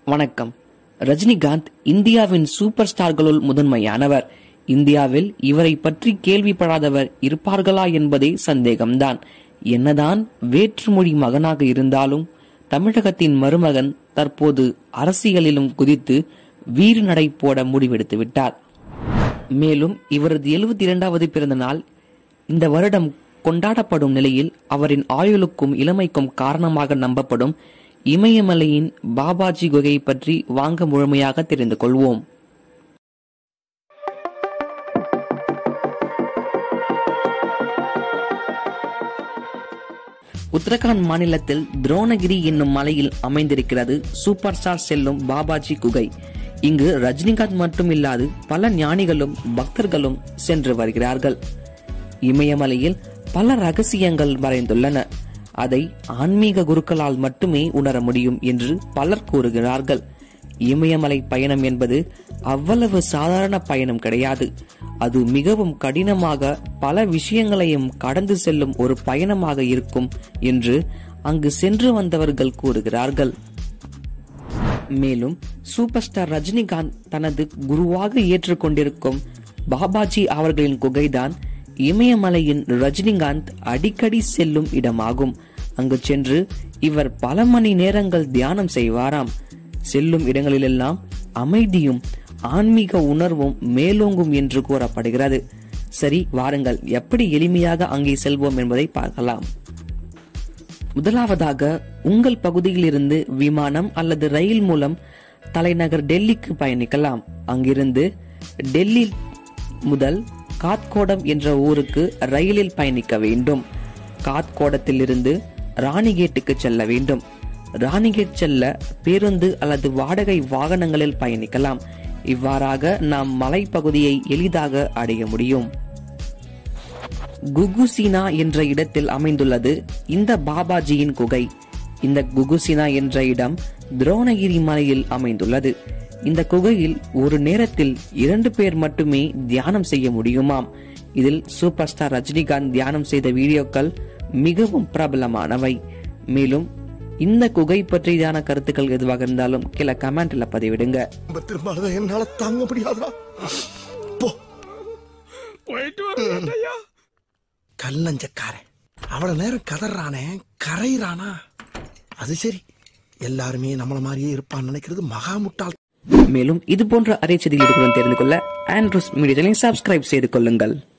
வணக்கம் ரஜினிகாந்த் இந்தியாவின் சூப்பர் ஸ்டார்களுள் முதன்மையானவர் இந்தியாவில் இவரை பற்றி கேள்விப்படாதவர் இருப்பார்களா என்பதே சந்தேகம்தான் என்னதான் வேற்றுமொழி மகனாக இருந்தாலும் தமிழகத்தின் மருமகன் தற்போது அரசியலிலும் குதித்து வீறு நடை போட முடிவெடுத்து விட்டார் மேலும் இவரது எழுபத்தி இரண்டாவது பிறந்த நாள் இந்த வருடம் கொண்டாடப்படும் நிலையில் அவரின் ஆயுளுக்கும் இளமைக்கும் காரணமாக நம்பப்படும் இமயமலையின் பாபாஜி குகை பற்றி வாங்க முழுமையாக தெரிந்து கொள்வோம் உத்தரகாண்ட் மாநிலத்தில் துரோணகிரி என்னும் மலையில் அமைந்திருக்கிறது சூப்பர் ஸ்டார் செல்லும் பாபாஜி குகை இங்கு ரஜினிகாந்த் மட்டும் இல்லாது பல ஞானிகளும் பக்தர்களும் சென்று வருகிறார்கள் இமயமலையில் பல ரகசியங்கள் மறைந்துள்ளன அதை ஆன்மீக குருக்களால் மட்டுமே உணர முடியும் என்று பலர் கூறுகிறார்கள் இமயமலை பயணம் என்பது அவ்வளவு சாதாரண பயணம் கிடையாது அது மிகவும் கடினமாக பல விஷயங்களையும் கடந்து செல்லும் ஒரு பயணமாக இருக்கும் என்று அங்கு சென்று வந்தவர்கள் கூறுகிறார்கள் மேலும் சூப்பர் ஸ்டார் ரஜினிகாந்த் தனது குருவாக ஏற்றுக்கொண்டிருக்கும் பாபாஜி அவர்களின் குகைதான் இமயமலையின் ரஜினிகாந்த் அடிக்கடி செல்லும் இடமாகும் அங்கு சென்று இவர் பல மணி நேரங்கள் தியானம் செய்வாராம் செல்லும் இடங்களிலெல்லாம் அமைதியும் ஆன்மீக உணர்வும் மேலோங்கும் என்று கூறப்படுகிறது சரி வாருங்கள் எப்படி எளிமையாக அங்கே செல்வோம் என்பதை பார்க்கலாம் முதலாவதாக உங்கள் பகுதியில் இருந்து விமானம் அல்லது ரயில் மூலம் தலைநகர் டெல்லிக்கு பயணிக்கலாம் அங்கிருந்து டெல்லி முதல் காத்கோடம் என்ற ஊருக்கு ரயிலில் பயணிக்க வேண்டும் காத்கோடத்தில் இருந்து ராணிகேட்டுக்கு செல்ல வேண்டும் ராணிகேட் செல்ல பேருந்து அல்லது வாடகை வாகனங்களில் பயணிக்கலாம் இவ்வாறாக நாம் மலைப்பகுதியை எளிதாக அடைய முடியும் குகுசினா என்ற இடத்தில் அமைந்துள்ளது இந்த பாபாஜியின் குகை இந்த குகுசினா என்ற இடம் துரோணகிரி மலையில் அமைந்துள்ளது இந்த குகையில் ஒரு நேரத்தில் இரண்டு பேர் மட்டுமே தியானம் செய்ய முடியுமாம் இதில் சூப்பர் ஸ்டார் ரஜினிகாந்த் தியானம் செய்த வீடியோக்கள் மிகவும் பிரபலமானவை மேலும் இந்த குகை பற்றியான கருத்துக்கள் எதுவாக இருந்தாலும் கீழே கமெண்ட்ல பதிவிடுங்க நம்ம திரும்ப என்னால தாங்க முடியாதா போ போயிட்டு வரேன் ஐயா கல்லஞ்சக்காரன் அவ்வளவு நேரம் கதறானே கரையிறானா அது சரி எல்லாருமே நம்மள மாதிரியே இருப்பான்னு நினைக்கிறது மகா முட்டாள் மேலும் இது போன்ற அரை செய்திகளுடன் தெரிந்து கொள்ள ஆண்ட்ரூஸ் மீடியா சப்ஸ்கிரைப் செய்து கொள்ளுங்கள்